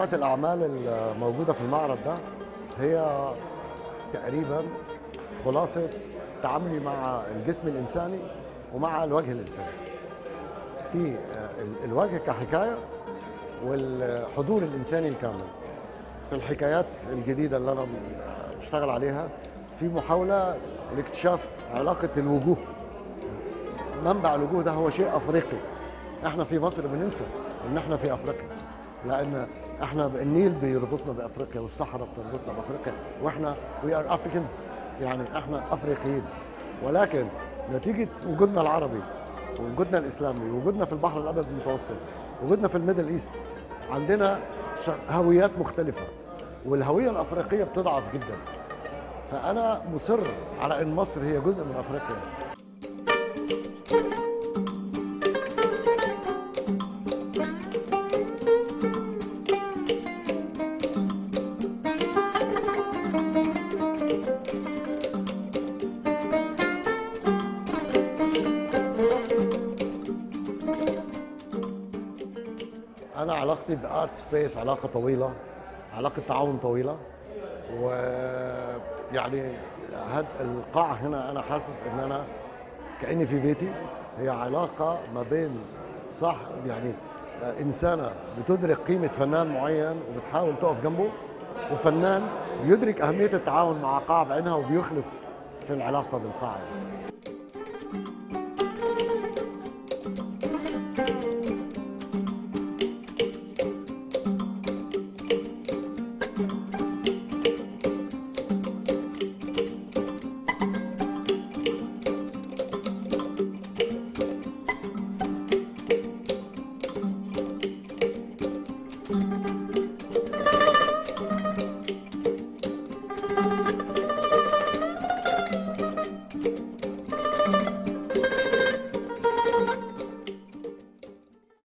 مجموعة الأعمال الموجودة في المعرض ده هي تقريبا خلاصة تعاملي مع الجسم الإنساني ومع الوجه الإنساني في الوجه كحكاية والحضور الإنساني الكامل في الحكايات الجديدة اللي أنا بشتغل عليها في محاولة لاكتشاف علاقة الوجوه منبع الوجوه ده هو شيء أفريقي احنا في مصر بننسى ان احنا في افريقيا لان احنا النيل بيربطنا بافريقيا والصحراء بتربطنا بافريقيا واحنا وي ار افريكانز يعني احنا افريقيين ولكن نتيجه وجودنا العربي وجودنا الاسلامي وجودنا في البحر الابيض المتوسط وجودنا في الميدل ايست عندنا هويات مختلفه والهويه الافريقيه بتضعف جدا فانا مصر على ان مصر هي جزء من افريقيا انا علاقتي بارت سبيس علاقه طويله علاقه تعاون طويله ويعني هاد القاعه هنا انا حاسس ان انا كاني في بيتي هي علاقه ما بين صح يعني انسانه بتدرك قيمه فنان معين وبتحاول تقف جنبه وفنان بيدرك اهميه التعاون مع قاعه بعينها وبيخلص في العلاقه بالقاعه